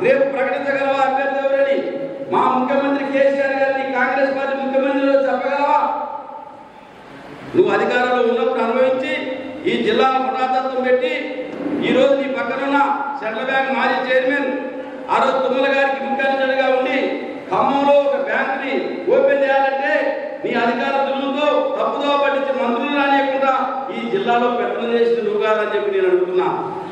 రేపు ప్రకటించగలవా అభ్యర్థి ఎవరని మా ముఖ్యమంత్రి కేసీఆర్ గారిని కాంగ్రెస్ పార్టీ ముఖ్యమంత్రిలో చెప్పగలవా నువ్వు అధికారంలో ఉన్నప్పుడు అనుభవించి ఈ జిల్లా పురాతత్వం పెట్టి ఈ రోజు నీ పక్కనున్న సెంట్రల్ బ్యాంక్ మాజీ చైర్మన్ ఆ రోజు తుమ్మల గారికి ముఖ్యమంత్రిగా ఉండి ఖమ్మంలో ఒక బ్యాంకుని ఓపెన్ చేయాలంటే నీ అధికార దుర్ముతో తప్పుదో పట్టించి మంత్రులు రానియకుండా ఈ జిల్లాలో పెట్టడం చేసింది నువ్వు కాదని చెప్పి నేను అడుగుతున్నా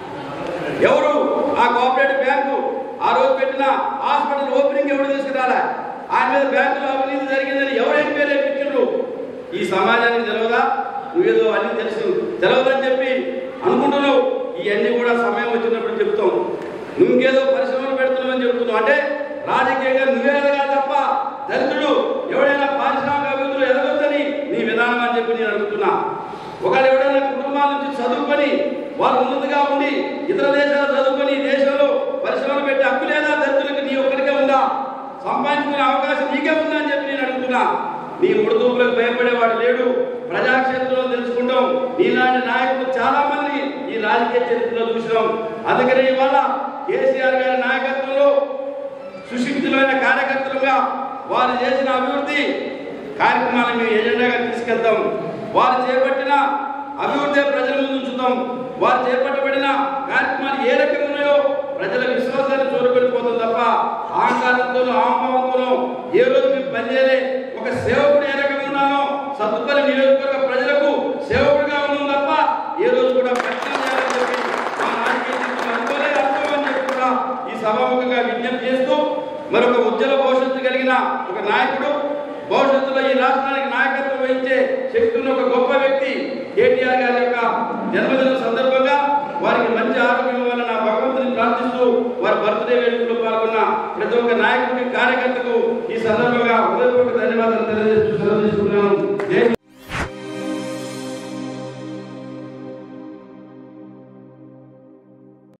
ఎవరు ఆ కోఆపరేటివ్ బ్యాంకు ఆ రోజు పెట్టిన హాస్పిటల్ ఓపెనింగ్ ఎవరు తీసుకురాలా ఆయన మీద బ్యాంకులో అవినీతి జరిగిందని ఎవరు ఎంక్వైరీ పెట్టిండ్రు ఈ సమాజానికి తెలియదా నువ్వేదో అన్ని తెలుసు తెలియదని చెప్పి అనుకుంటున్నావు ఇవన్నీ కూడా సమయం వచ్చినప్పుడు చెప్తాం నువ్వు ఇంకేదో పరిశ్రమలు పెడుతున్నావని చెప్తున్నావు అంటే రాజకీయంగా నువ్వే ఎదగా తప్ప దళితుడు ఎవడైనా పారిశ్రామిక అభివృద్ధిలో ఎదగొద్దని నీ విధానం అని చెప్పి నేను అడుగుతున్నా ఒకవేళ ఎవడైనా కుటుంబాల నుంచి చదువుకొని వాళ్ళు ఉన్నతిగా ఉండి ఇతర దేశాలు చదువుకొని ఈ దేశంలో పరిశ్రమలు పెట్టి హక్కు లేదా దళితులకు నీ ఒక్కరికే ఉందా సంపాదించుకునే అవకాశం నీకే ఉందా అని చెప్పి నేను అడుగుతున్నా నీ ముడుదూపులకు భయపడేవాడు లేడు ప్రజాక్షేత్రంలో తెలుసుకుంటాం నీలాంటి నాయకులు చాలా మంది ఈ రాజకీయ చరిత్రలో చూసినాం అందుకనే ఇవాళ కేసీఆర్ గారి నాయకత్వంలో సుశిక్షితులైన కార్యకర్తలుగా వారు చేసిన అభివృద్ధి కార్యక్రమాలను మేము ఎజెండాగా తీసుకెళ్తాం వారు చేపట్టిన అభివృద్ధి ప్రజల ముందు ఉంచుతాం వారు చేపట్టబడిన కార్యక్రమాలు ఏ రకంగా ఉన్నాయో ప్రజల విశ్వాసాన్ని చూడబడిపోతుంది తప్ప అహంకారంతోనూ ఆహ్వానంతోనూ ఏ రోజు మేము పనిచేయలే ఒక సేవకుడు ఏ రకంగా ఉన్నానో సత్తుపల్లి నియోజకవర్గ ప్రజలకు సేవకుడిగా ఉన్నాం తప్ప ఏ రోజు కూడా ప్రయత్నం చేయాలని చెప్పి మా రాజకీయ జీవితం అనుకోలే అర్థం అని చెప్పి కూడా ఈ సభాముఖంగా విజ్ఞప్తి చేస్తూ మరొక ఉజ్వల భవిష్యత్తు కలిగిన ఒక నాయకుడు భవిష్యత్తులో ఈ రాష్ట్రానికి నాయకత్వం వహించే శక్తి ఉన్న ఒక గొప్ప వ్యక్తి కేటీఆర్ గారి యొక్క జన్మదిన సందర్భంగా వారికి మంచి ఆరోగ్యం ఇవ్వాలని నా భగవంతుని ప్రార్థిస్తూ వారి బర్త్డే వేడుకలో పాల్గొన్న ప్రతి ఒక్క నాయకుడికి కార్యకర్తకు ఈ సందర్భంగా హృదయపూర్వక ధన్యవాదాలు తెలియజేస్తూ సెలవు తీసుకుంటున్నాను